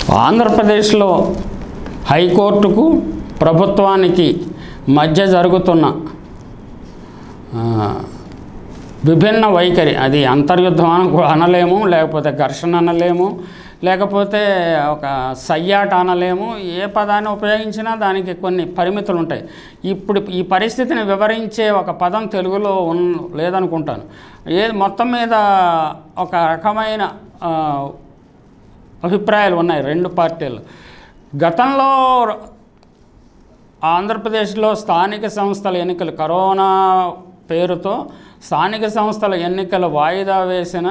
ఆంధ్రప్రదేశ్లో హైకోర్టుకు ప్రభుత్వానికి మధ్య జరుగుతున్న ఆ, విభిన్న వైఖరి అది అంతర్యుద్ధం అన అనలేము లేకపోతే ఘర్షణ అనలేము లేకపోతే ఒక సయ్యాట అనలేము ఏ పదాన్ని ఉపయోగించినా దానికి కొన్ని పరిమితులు ఉంటాయి ఇప్పుడు ఈ పరిస్థితిని వివరించే ఒక పదం తెలుగులో ఉన్ లేదనుకుంటాను ఏ మొత్తం మీద ఒక రకమైన ఆ, అభిప్రాయాలు ఉన్నాయి రెండు పార్టీలు గతంలో ఆంధ్రప్రదేశ్లో స్థానిక సంస్థల ఎన్నికలు కరోనా పేరుతో స్థానిక సంస్థల ఎన్నికలు వాయిదా వేసిన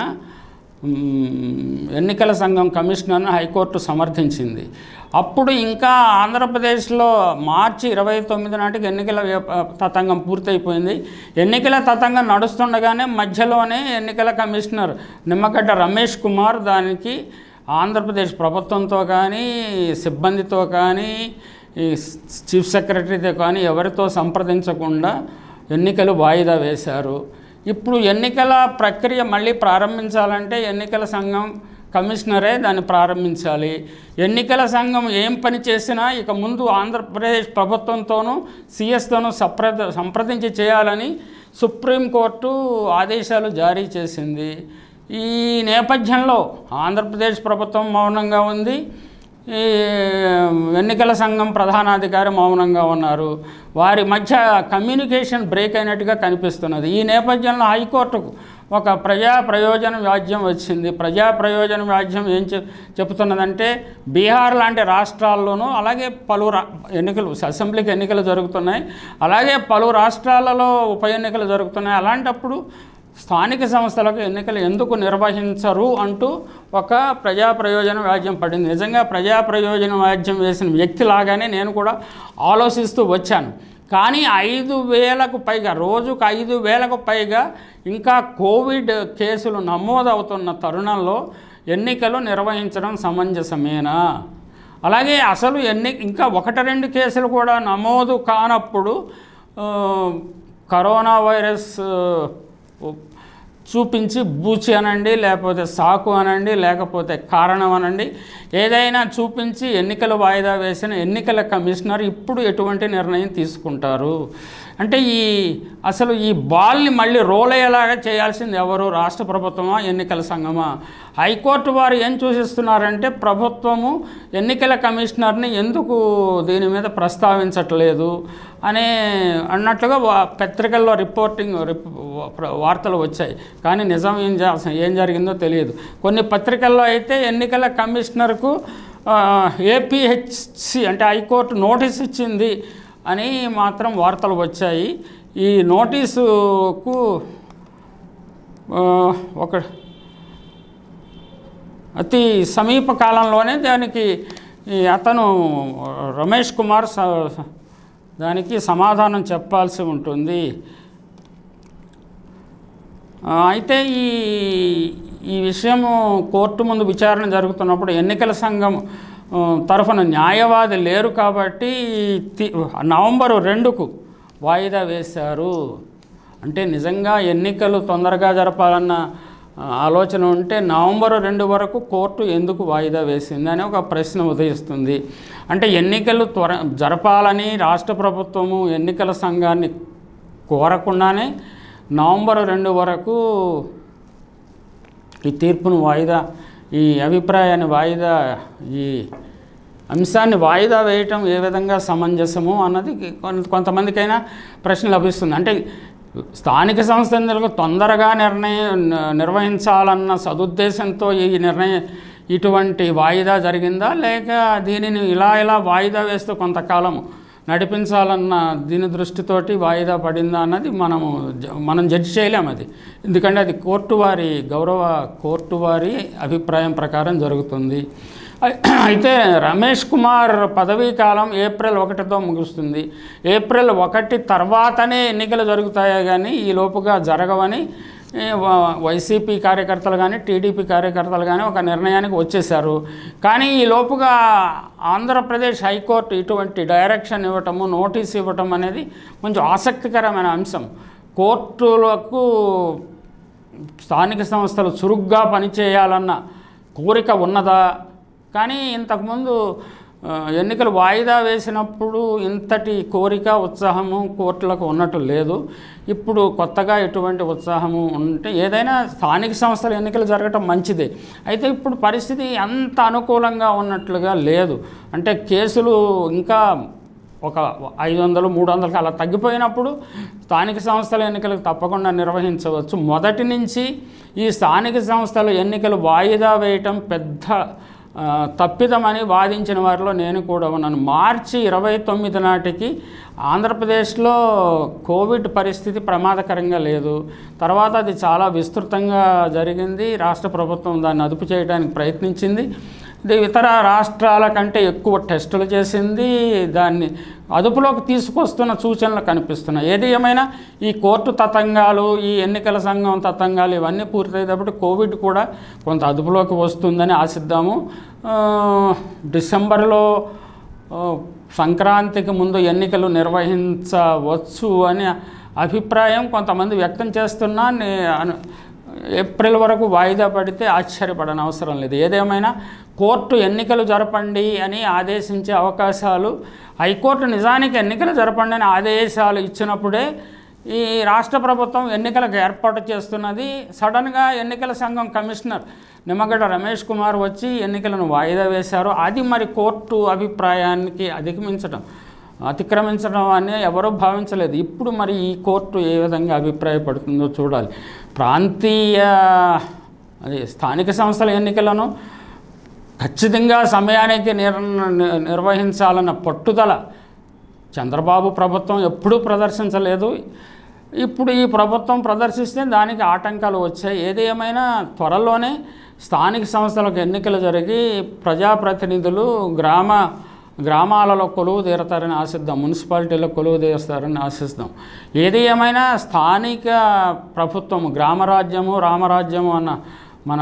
మ్, ఎన్నికల సంఘం కమిషనర్ను హైకోర్టు సమర్థించింది అప్పుడు ఇంకా ఆంధ్రప్రదేశ్లో మార్చి ఇరవై తొమ్మిది నాటికి ఎన్నికల వ్యాప- తతంగం పూర్తయిపోయింది ఎన్నికల తతంగం నడుస్తుండగానే మధ్యలోనే ఎన్నికల కమిషనర్ నిమ్మగడ్డ రమేష్ కుమార్ దానికి ఆంధ్రప్రదేశ్ ప్రభుత్వంతో కానీ సిబ్బందితో కానీ ఈ చీఫ్ సెక్రటరీతో కానీ ఎవరితో సంప్రదించకుండా ఎన్నికలు వాయిదా వేశారు ఇప్పుడు ఎన్నికల ప్రక్రియ మళ్ళీ ప్రారంభించాలంటే ఎన్నికల సంఘం కమిషనరే దాన్ని ప్రారంభించాలి ఎన్నికల సంఘం ఏం పని చేసినా ఇక ముందు ఆంధ్రప్రదేశ్ ప్రభుత్వంతోనూ సిఎస్తోనూ సప్రద సంప్రదించి చేయాలని సుప్రీంకోర్టు ఆదేశాలు జారీ చేసింది ఈ నేపథ్యంలో ఆంధ్రప్రదేశ్ ప్రభుత్వం మౌనంగా ఉంది ఈ ఎన్నికల సంఘం ప్రధానాధికారి మౌనంగా ఉన్నారు వారి మధ్య కమ్యూనికేషన్ బ్రేక్ అయినట్టుగా కనిపిస్తున్నది ఈ నేపథ్యంలో హైకోర్టుకు ఒక ప్రజా ప్రయోజన వ్యాజ్యం వచ్చింది ప్రజా ప్రయోజన వ్యాజ్యం ఏం చెప్ చెప్తున్నదంటే బీహార్ లాంటి రాష్ట్రాల్లోనూ అలాగే పలు రా ఎన్నికలు అసెంబ్లీకి ఎన్నికలు జరుగుతున్నాయి అలాగే పలు రాష్ట్రాలలో ఉప ఎన్నికలు జరుగుతున్నాయి అలాంటప్పుడు స్థానిక సంస్థలకు ఎన్నికలు ఎందుకు నిర్వహించరు అంటూ ఒక ప్రజా ప్రయోజన వ్యాజ్యం పడింది నిజంగా ప్రజా ప్రయోజన వ్యాజ్యం వేసిన వ్యక్తి లాగానే నేను కూడా ఆలోచిస్తూ వచ్చాను కానీ ఐదు వేలకు పైగా రోజుకు ఐదు వేలకు పైగా ఇంకా కోవిడ్ కేసులు నమోదవుతున్న తరుణంలో ఎన్నికలు నిర్వహించడం సమంజసమేనా అలాగే అసలు ఎన్ని ఇంకా ఒకటి రెండు కేసులు కూడా నమోదు కానప్పుడు ఆ, కరోనా వైరస్ ఆ, చూపించి బూచి అనండి లేకపోతే సాకు అనండి లేకపోతే కారణం అనండి ఏదైనా చూపించి ఎన్నికలు వాయిదా వేసిన ఎన్నికల కమిషనర్ ఇప్పుడు ఎటువంటి నిర్ణయం తీసుకుంటారు అంటే ఈ అసలు ఈ బాల్ని మళ్ళీ రోల్ అయ్యేలాగా చేయాల్సింది ఎవరు రాష్ట్ర ప్రభుత్వమా ఎన్నికల సంఘమా హైకోర్టు వారు ఏం సూచిస్తున్నారంటే ప్రభుత్వము ఎన్నికల కమిషనర్ని ఎందుకు దీని మీద ప్రస్తావించట్లేదు అనే అన్నట్లుగా వా- పత్రికల్లో రిపోర్టింగ్ రిప్- వా- వార్తలు వచ్చాయి కానీ నిజం ఏం జా- అసలు ఏం జరిగిందో తెలియదు కొన్ని పత్రికల్లో అయితే ఎన్నికల కమిషనర్కు ఏపీహెచ్సి అంటే హైకోర్టు నోటీస్ ఇచ్చింది అని మాత్రం వార్తలు వచ్చాయి ఈ నోటీసుకు ఆ, ఒక అతి సమీప కాలంలోనే దానికి ఈ అతను రమేష్ కుమార్ స- దానికి సమాధానం చెప్పాల్సి ఉంటుంది ఆ, అయితే ఈ ఈ విషయము కోర్టు ముందు విచారణ జరుగుతున్నప్పుడు ఎన్నికల సంఘం ఆ, తరఫున న్యాయవాది లేరు కాబట్టి తి- నవంబరు రెండుకు వాయిదా వేశారు అంటే నిజంగా ఎన్నికలు తొందరగా జరపాలన్న ఆ, ఆలోచన ఉంటే నవంబరు రెండు వరకు కోర్టు ఎందుకు వాయిదా వేసింది అని ఒక ప్రశ్న ఉదయిస్తుంది అంటే ఎన్నికలు త్వర జరపాలని రాష్ట్ర ప్రభుత్వము ఎన్నికల సంఘాన్ని కోరకుండానే నవంబర్ రెండు వరకు ఈ తీర్పును వాయిదా ఈ అభిప్రాయాన్ని వాయిదా ఈ అంశాన్ని వాయిదా వేయటం ఏ విధంగా సమంజసము అన్నది కొంత కొంతమందికైనా ప్రశ్న లభిస్తుంది అంటే స్థానిక సంస్థ ఎన్నికలకు తొందరగా నిర్ణయం నిర్వహించాలన్న సదుద్దేశంతో ఈ నిర్ణయం ఇటువంటి వాయిదా జరిగిందా లేక దీనిని ఇలా ఇలా వాయిదా వేస్తూ కొంతకాలం నడిపించాలన్న దీని దృష్టితోటి వాయిదా పడిందా అన్నది మనము జ- మనం జడ్జి చేయలేం అది ఎందుకంటే అది కోర్టు వారి గౌరవ కోర్టు వారి అభిప్రాయం ప్రకారం జరుగుతుంది అయి- అయితే రమేష్ కుమార్ పదవీ కాలం ఏప్రిల్ ఒకటితో ముగుస్తుంది ఏప్రిల్ ఒకటి తర్వాతనే ఎన్నికలు జరుగుతాయా కానీ ఈ లోపుగా జరగవని ఏ, వ- వైసీపీ కార్యకర్తలు కానీ టీడీపీ కార్యకర్తలు కానీ ఒక నిర్ణయానికి వచ్చేశారు కానీ ఈ లోపుగా ఆంధ్రప్రదేశ్ హైకోర్టు ఇటువంటి డైరెక్షన్ ఇవ్వటము నోటీస్ ఇవ్వటం అనేది కొంచెం ఆసక్తికరమైన అంశం కోర్టులకు స్థానిక సంస్థలు చురుగ్గా పనిచేయాలన్న కోరిక ఉన్నదా కానీ ఇంతకుముందు ఆ, ఎన్నికలు వాయిదా వేసినప్పుడు ఇంతటి కోరిక ఉత్సాహము కోర్టులకు ఉన్నట్టు లేదు ఇప్పుడు కొత్తగా ఎటువంటి ఉత్సాహము ఉంటే ఏదైనా స్థానిక సంస్థల ఎన్నికలు జరగటం మంచిదే అయితే ఇప్పుడు పరిస్థితి అంత అనుకూలంగా ఉన్నట్లుగా లేదు అంటే కేసులు ఇంకా ఒక ఐదు వందలు మూడు వందలకి అలా తగ్గిపోయినప్పుడు స్థానిక సంస్థల ఎన్నికలకు తప్పకుండా నిర్వహించవచ్చు మొదటి నుంచి ఈ స్థానిక సంస్థల ఎన్నికలు వాయిదా వేయటం పెద్ద ఆ, తప్పిదమని వాదించిన వారిలో నేను కూడా ఉన్నాను మార్చి ఇరవై తొమ్మిది నాటికి ఆంధ్రప్రదేశ్లో కోవిడ్ పరిస్థితి ప్రమాదకరంగా లేదు తర్వాత అది చాలా విస్తృతంగా జరిగింది రాష్ట్ర ప్రభుత్వం దాన్ని అదుపు చేయడానికి ప్రయత్నించింది ఇది ఇతర రాష్ట్రాల కంటే ఎక్కువ టెస్టులు చేసింది దాన్ని అదుపులోకి తీసుకొస్తున్న సూచనలు కనిపిస్తున్నాయి ఏది ఏమైనా ఈ కోర్టు తతంగాలు ఈ ఎన్నికల సంఘం తతంగాలు ఇవన్నీ పూర్తయ్యేటప్పుడు కోవిడ్ కూడా కొంత అదుపులోకి వస్తుందని ఆశిద్దాము ఆ, డిసెంబర్లో ఆ, సంక్రాంతికి ముందు ఎన్నికలు నిర్వహించవచ్చు అనే అభిప్రాయం కొంతమంది వ్యక్తం చేస్తున్నా నే- అను- ఏప్రిల్ వరకు వాయిదా పడితే ఆశ్చర్యపడని అవసరం లేదు ఏదేమైనా కోర్టు ఎన్నికలు జరపండి అని ఆదేశించే అవకాశాలు హైకోర్టు నిజానికి ఎన్నికలు జరపండి అని ఆదేశాలు ఇచ్చినప్పుడే ఈ రాష్ట్ర ప్రభుత్వం ఎన్నికలకు ఏర్పాటు చేస్తున్నది సడన్గా ఎన్నికల సంఘం కమిషనర్ నిమ్మగడ్డ రమేష్ కుమార్ వచ్చి ఎన్నికలను వాయిదా వేశారు అది మరి కోర్టు అభిప్రాయానికి అధిగమించడం అతిక్రమించడం అని ఎవరూ భావించలేదు ఇప్పుడు మరి ఈ కోర్టు ఏ విధంగా అభిప్రాయపడుతుందో చూడాలి ప్రాంతీయ అది స్థానిక సంస్థల ఎన్నికలను ఖచ్చితంగా సమయానికి నిర్ నిర్వహించాలన్న పట్టుదల చంద్రబాబు ప్రభుత్వం ఎప్పుడూ ప్రదర్శించలేదు ఇప్పుడు ఈ ప్రభుత్వం ప్రదర్శిస్తే దానికి ఆటంకాలు వచ్చాయి ఏది ఏమైనా త్వరలోనే స్థానిక సంస్థలకు ఎన్నికలు జరిగి ప్రజాప్రతినిధులు గ్రామ గ్రామాలలో కొలువు తీరతారని ఆశిద్దాం మున్సిపాలిటీలో కొలువు తీరుస్తారని ఆశిస్తాం ఏది ఏమైనా స్థానిక ప్రభుత్వం గ్రామరాజ్యము రామరాజ్యము అన్న మన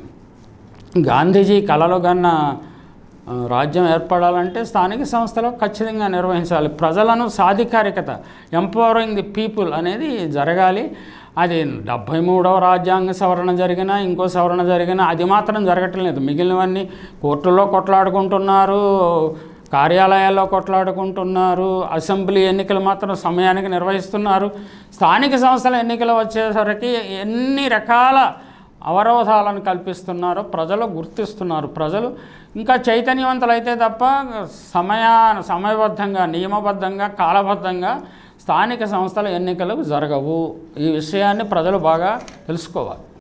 గాంధీజీ కలలు కన్న ఆ, రాజ్యం ఏర్పడాలంటే స్థానిక సంస్థలో ఖచ్చితంగా నిర్వహించాలి ప్రజలను సాధికారికత ఎంపవరింగ్ ది పీపుల్ అనేది జరగాలి అది డెబ్భై మూడవ రాజ్యాంగ సవరణ జరిగినా ఇంకో సవరణ జరిగినా అది మాత్రం జరగటం లేదు మిగిలినవన్నీ కోర్టుల్లో కొట్లాడుకుంటున్నారు కార్యాలయాల్లో కొట్లాడుకుంటున్నారు అసెంబ్లీ ఎన్నికలు మాత్రం సమయానికి నిర్వహిస్తున్నారు స్థానిక సంస్థల ఎన్నికలు వచ్చేసరికి ఎన్ని రకాల అవరోధాలను కల్పిస్తున్నారు ప్రజలు గుర్తిస్తున్నారు ప్రజలు ఇంకా చైతన్యవంతులైతే తప్ప సమయా సమయబద్ధంగా నియమబద్ధంగా కాలబద్ధంగా స్థానిక సంస్థల ఎన్నికలు జరగవు ఈ విషయాన్ని ప్రజలు బాగా తెలుసుకోవాలి